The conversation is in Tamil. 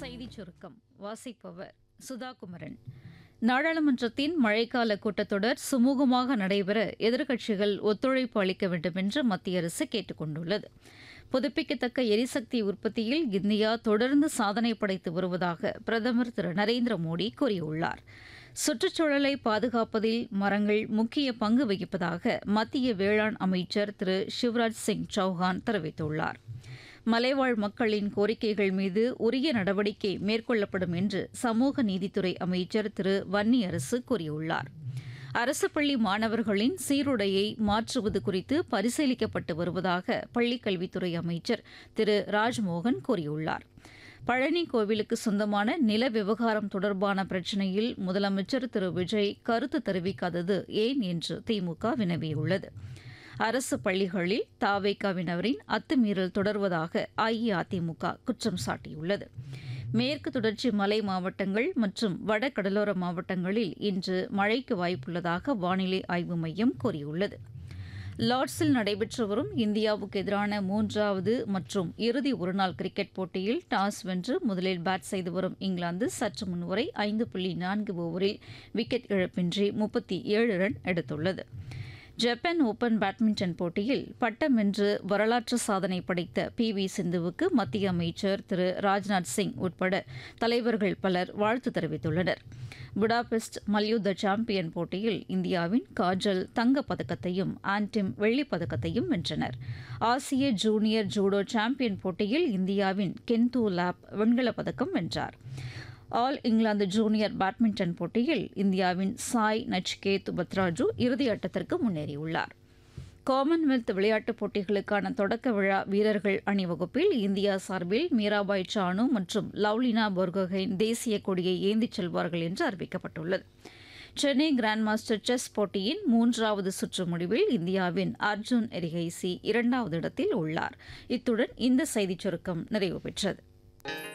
செய்திச் சுருக்கம் வாசிப்பவர் சுதா குமரன் நாடாளுமன்றத்தின் மழைக்கால கூட்டத்தொடர் சுமூகமாக நடைபெற எதிர்க்கட்சிகள் ஒத்துழைப்பு அளிக்க வேண்டும் என்று மத்திய அரசு கேட்டுக் கொண்டுள்ளது புதுப்பிக்கத்தக்க எரிசக்தி உற்பத்தியில் இந்தியா தொடர்ந்து சாதனை படைத்து வருவதாக பிரதமர் திரு நரேந்திர மோடி கூறியுள்ளார் சுற்றுச்சூழலை பாதுகாப்பதில் மரங்கள் முக்கிய பங்கு வகிப்பதாக மத்திய வேளாண் அமைச்சர் திரு சிவராஜ் சிங் சௌஹான் தெரிவித்துள்ளார் மலைவாழ் மக்களின் கோரிக்கைகள் மீது உரிய நடவடிக்கை மேற்கொள்ளப்படும் என்று சமூக நீதித்துறை அமைச்சர் திரு வன்னியரசு கூறியுள்ளார் அரசு பள்ளி மாணவர்களின் சீருடையை மாற்றுவது குறித்து பரிசீலிக்கப்பட்டு வருவதாக பள்ளிக்கல்வித்துறை அமைச்சர் திரு ராஜ்மோகன் கூறியுள்ளார் பழனி கோவிலுக்கு சொந்தமான நில விவகாரம் தொடர்பான பிரச்சினையில் முதலமைச்சர் திரு விஜய் கருத்து தெரிவிக்காதது ஏன் என்று திமுக வினவியுள்ளது அரசு பள்ளிகளில் தாவேகாவினரின் அத்துமீறல் தொடர்வதாக அஇஅதிமுக குற்றம் சாட்டியுள்ளது மேற்கு தொடர்ச்சி மலை மாவட்டங்கள் மற்றும் வட கடலோர மாவட்டங்களில் இன்று மழைக்கு வாய்ப்புள்ளதாக வானிலை ஆய்வு மையம் கூறியுள்ளது லார்ட்ஸில் நடைபெற்று வரும் இந்தியாவுக்கு எதிரான மூன்றாவது மற்றும் இறுதி ஒருநாள் கிரிக்கெட் போட்டியில் டாஸ் வென்று முதலில் பேட் செய்து வரும் இங்கிலாந்து சற்று முன்வரை ஐந்து புள்ளி நான்கு ஓவரில் விக்கெட் இழப்பின்றி முப்பத்தி ஏழு ரன் எடுத்துள்ளது ஜப்பான் ஓபன் பேட்மிண்டன் போட்டியில் பட்டம் வென்று வரலாற்று சாதனை படைத்த பி வி சிந்துவுக்கு மத்திய அமைச்சர் திரு ராஜ்நாத் சிங் உட்பட தலைவர்கள் பலர் வாழ்த்து தெரிவித்துள்ளனர் புடாபெஸ்ட் மல்யுத்த சாம்பியன் போட்டியில் இந்தியாவின் காஜல் தங்கப் பதக்கத்தையும் ஆன்டிம் வெள்ளிப் பதக்கத்தையும் வென்றனர் ஆசிய ஜூனியர் ஜூடோ சாம்பியன் போட்டியில் இந்தியாவின் கென்து லாப் வெண்கலப் பதக்கம் வென்றார் ஆல் இங்கிலாந்து ஜூனியர் பேட்மிண்டன் போட்டியில் இந்தியாவின் சாய் நச்கேத் பத்ராஜு இறுதியாட்டத்திற்கு முன்னேறியுள்ளார் காமன்வெல்த் விளையாட்டுப் போட்டிகளுக்கான தொடக்க விழா வீரர்கள் அணிவகுப்பில் இந்தியா சார்பில் மீராபாய் சானு மற்றும் லவ்லினா பொர்கோஹைன் தேசிய கொடியை ஏந்திச் செல்வார்கள் என்று அறிவிக்கப்பட்டுள்ளது சென்னை கிராண்ட் மாஸ்டர் செஸ் போட்டியின் மூன்றாவது சுற்று முடிவில் இந்தியாவின் அர்ஜுன் எரிகைசி இரண்டாவது இடத்தில் உள்ளார் இத்துடன் இந்த செய்திச் சுருக்கம் நிறைவு பெற்றது